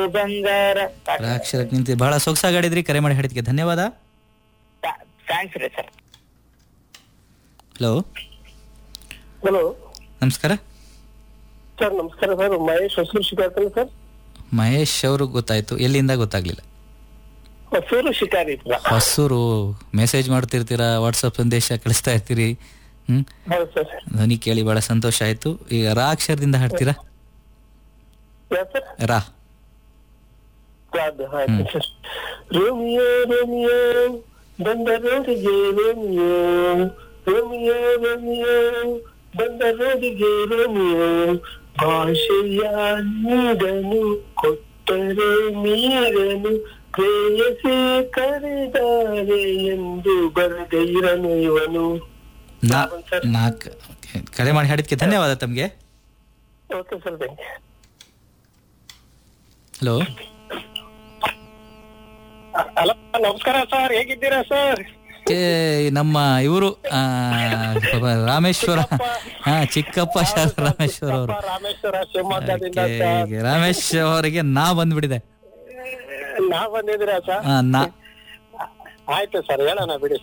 ಬಂಗಾರ ಅಕ್ಷರಕ್ಕೆ ನಿಂತು ಬಹಳ ಸೊಗಸಾಗಾಡಿದ್ರಿ ಕರೆ ಮಾಡಿ ಹಾಡಿದ್ಕೆ ಧನ್ಯವಾದ ಥ್ಯಾಂಕ್ಸ್ ರೀ ಸರ್ ಹಲೋ ಹಲೋ ನಮಸ್ಕಾರ ಸರ್ ನಮಸ್ಕಾರ ಸರ್ ಮಹೇಶ್ ಹೊಸೂರು ಶಿಕಾರಿ ಸರ್ ಮಹೇಶ್ ಅವರು ಗೊತ್ತಾಯ್ತು ಎಲ್ಲಿಂದ ಗೊತ್ತಾಗ್ಲಿಲ್ಲ ಹೊಸೂರು ಶಿಕಾರಿ ಸರ್ ಹೊಸೂರು ಮೆಸೇಜ್ ಮಾಡ್ತಿರ್ತೀರಾ ವಾಟ್ಸಪ್ ಸಂದೇಶ ಕಳಿಸ್ತಾ ಇರ್ತೀರಿ ಹ್ಮ್ ಹೌದು ಸರ್ ಧ್ವನಿ ಕೇಳಿ ಬಹಳ ಸಂತೋಷ ಆಯ್ತು ಈಗ ರಾ ಅಕ್ಷರದಿಂದ ಹಾಡ್ತೀರಾ ಯಾವ ಸರ್ ರಾ ಅದು ಆಯ್ತು ಸರ್ ರೋಮಿಯೋ ರೋಮಿಯೋ ಬಂದ ರೋಡಿಗೆ ರೋಮಿಯೋ ರೋಮಿಯೋ ರೋಮಿಯೋ ಬಂದ ರೋಡಿಗೆ ರೋಮಿಯೋ ಭಾಷೆಯ ನೀರನು ಕೊಟ್ಟರೆ ನೀರನು ಪ್ರೇಯಸಿ ಕರೆದಾರೆ ಎಂದು ಬರದ ಇರನು ಇವನು ನಾ ಹೌದು ಸರ್. ನಾಲ್ಕು ಕರೆ ಮಾಡಿ ಹಾಡಿದ್ಕೆ ಧನ್ಯವಾದ ತಮಗೆ okay sir thank you hello hello ನಮಸ್ಕಾರ ಸರ್ ಹೇಗಿದ್ದೀರಾ ಸರ್ ಏ, ನಮ್ಮ ಇವರು ರಾಮೇಶ್ವರ ಹಾ ಚಿಕ್ಕಪ್ಪ ಶಾರದಾ ರಾಮೇಶ್ವರ ಅವರು ರಾಮೇಶ್ವರ ಶಿವಮೊಗ್ಗದಿಂದ ಓಕೆ, ರಾಮೇಶ್ ಅವರಿಗೆ ನಾ ಬಂದ್ಬಿಟ್ಟಿದೆ ನಾ ಬಂದಿದ್ದೀರಾ ಸರ್ ಹಾ, ನಾ ಆಯ್ತು ಸರ್ ಹೇಳೋಣ ಬಿಡಿ